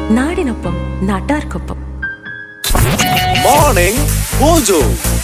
നാടിനൊപ്പം നാട്ടാർക്കൊപ്പം morning mojo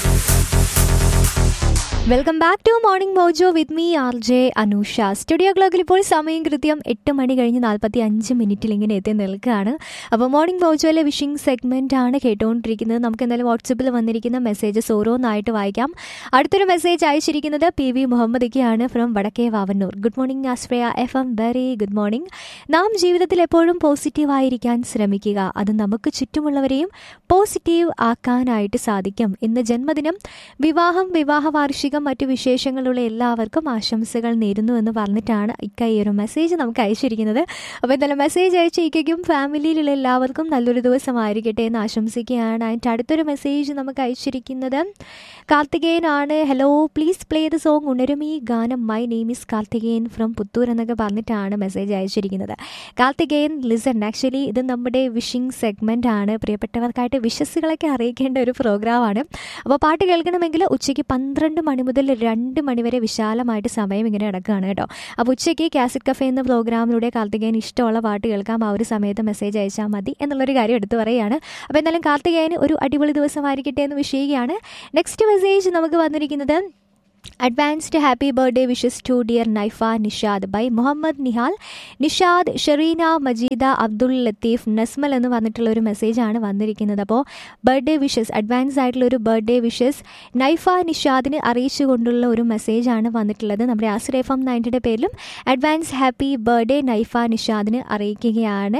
welcome back to morning mojo with me R J Anusha studio ക്ലോക്കിൽ ഇപ്പോൾ സമയം കൃത്യം എട്ട് മണി കഴിഞ്ഞ് നാൽപ്പത്തി അഞ്ച് മിനിറ്റിൽ ഇങ്ങനെ എത്തി നിൽക്കുകയാണ് അപ്പോൾ മോർണിംഗ് മോജോയിലെ വിഷിംഗ് സെഗ്മെന്റ് ആണ് കേട്ടുകൊണ്ടിരിക്കുന്നത് നമുക്ക് എന്തായാലും വാട്സപ്പിൽ വന്നിരിക്കുന്ന മെസ്സേജസ് ഓരോന്നായിട്ട് വായിക്കാം അടുത്തൊരു മെസ്സേജ് അയച്ചിരിക്കുന്നത് പി വി മുഹമ്മദിക്കയാണ് ഫ്രം വടക്കേ Vavannur good morning Ashraya F M very good morning നാം ജീവിതത്തിൽ എപ്പോഴും പോസിറ്റീവായിരിക്കാൻ ശ്രമിക്കുക അത് നമുക്ക് ചുറ്റുമുള്ളവരെയും പോസിറ്റീവ് ആക്കാനായിട്ട് സാധിക്കും ഇന്ന് ജന്മദിനം വിവാഹം വിവാഹ വാർഷികം മറ്റു വിശേഷങ്ങളുള്ള എല്ലാവർക്കും ആശംസകൾ നേരുന്നു എന്ന് പറഞ്ഞിട്ടാണ് ഇക്ക ഈ ഒരു മെസ്സേജ് നമുക്ക് അയച്ചിരിക്കുന്നത് അപ്പോൾ എന്തായാലും മെസ്സേജ് അയച്ച ഇക്കയ്ക്കും ഫാമിലിയിലുള്ള എല്ലാവർക്കും നല്ലൊരു ദിവസമായിരിക്കട്ടെ എന്ന് ആശംസിക്കുകയാണ് അതിൻ്റെ അടുത്തൊരു മെസ്സേജ് നമുക്ക് അയച്ചിരിക്കുന്നത് കാർത്തികേയനാണ് hello please play the song ഉണരുമീ ഗാനം my name is Karthikeyan from Puthur എന്നൊക്കെ പറഞ്ഞിട്ടാണ് മെസ്സേജ് അയച്ചിരിക്കുന്നത് കാർത്തികേയൻ ലിസൺ ആക്ച്വലി ഇത് നമ്മുടെ വിഷിംഗ് സെഗ്മെൻ്റ് ആണ് പ്രിയപ്പെട്ടവർക്കായിട്ട് വിശ്വസുകളൊക്കെ അറിയിക്കേണ്ട ഒരു പ്രോഗ്രാമാണ് അപ്പോൾ പാട്ട് കേൾക്കണമെങ്കിൽ ഉച്ചയ്ക്ക് പന്ത്രണ്ട് മണി മുതൽ രണ്ട് മണി വരെ വിശാലമായിട്ട് സമയം ഇങ്ങനെ നടക്കുകയാണ് കേട്ടോ അപ്പോൾ ഉച്ചയ്ക്ക് കാസറ്റ് കഫേ എന്ന പ്രോഗ്രാമിലൂടെ കാർത്തികേയൻ ഇഷ്ടമുള്ള പാട്ട് കേൾക്കാം ആ ഒരു സമയത്ത് മെസ്സേജ് അയച്ചാൽ മതി എന്നുള്ളൊരു കാര്യം എടുത്തു പറയുകയാണ് അപ്പോൾ എന്തായാലും കാർത്തികേയന് ഒരു അടിപൊളി ദിവസമായിരിക്കട്ടെ എന്ന് വിഷയിക്കുകയാണ് നെക്സ്റ്റ് മെസ്സേജ് നമുക്ക് വന്നിരിക്കുന്നത് advanced happy birthday wishes to dear Naifa Nishad by Muhammad Nihal Nishad Shereena Majeeda Abdul Latheef Nasmal എന്ന് പറഞ്ഞിട്ടുള്ള ഒരു മെസ്സേജാണ് വന്നിരിക്കുന്നത് അപ്പോൾ ബർത്ത്ഡേ വിഷസ് അഡ്വാൻസ് ആയിട്ടുള്ള ഒരു ബർത്ത്ഡേ വിഷസ് നൈഫ നിഷാദിന് അറിയിച്ചുകൊണ്ടുള്ള ഒരു മെസ്സേജാണ് വന്നിട്ടുള്ളത് നമ്മുടെ ആസുർ എഫ് എം നയൻറ്റിയുടെ പേരിലും അഡ്വാൻസ് ഹാപ്പി ബർത്ത്ഡേ നൈഫ നിഷാദിന് അറിയിക്കുകയാണ്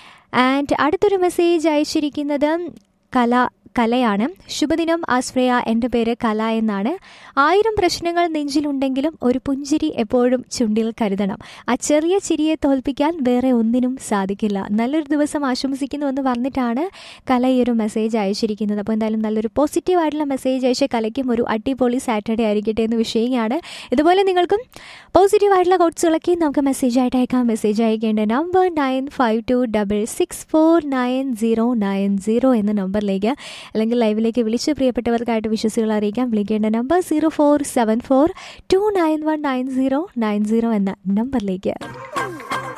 ആൻഡ് അടുത്തൊരു മെസ്സേജ് അയച്ചിരിക്കുന്നത് കല കലയാണ് ശുഭദിനം ആശ്രയ എൻ്റെ പേര് കല എന്നാണ് ആയിരം പ്രശ്നങ്ങൾ നെഞ്ചിലുണ്ടെങ്കിലും ഒരു പുഞ്ചിരി എപ്പോഴും ചുണ്ടിൽ കരുതണം ആ ചെറിയ ചിരിയെ തോൽപ്പിക്കാൻ വേറെ ഒന്നിനും സാധിക്കില്ല നല്ലൊരു ദിവസം ആശംസിക്കുന്നു എന്ന് പറഞ്ഞിട്ടാണ് കല ഈ ഒരു മെസ്സേജ് അയച്ചിരിക്കുന്നത് അപ്പോൾ എന്തായാലും നല്ലൊരു പോസിറ്റീവ് ആയിട്ടുള്ള മെസ്സേജ് അയച്ച കലയ്ക്കും ഒരു അടിപൊളി സാറ്റർഡേ ആയിരിക്കട്ടെ എന്ന് വിഷയമാണ് ഇതുപോലെ നിങ്ങൾക്കും പോസിറ്റീവ് ആയിട്ടുള്ള കോട്സുകളൊക്കെ നമുക്ക് മെസ്സേജ് ആയിട്ട് അയക്കാം മെസ്സേജ് അയക്കേണ്ട number nine five two double six four nine zero nine zero എന്ന നമ്പറിലേക്ക് അല്ലെങ്കിൽ ലൈവിലേക്ക് വിളിച്ച് പ്രിയപ്പെട്ടവർക്കായിട്ട് വിശ്വസികൾ അറിയിക്കാം വിളിക്കേണ്ട number zero four seven four two nine one nine zero nine zero എന്ന നമ്പറിലേക്ക്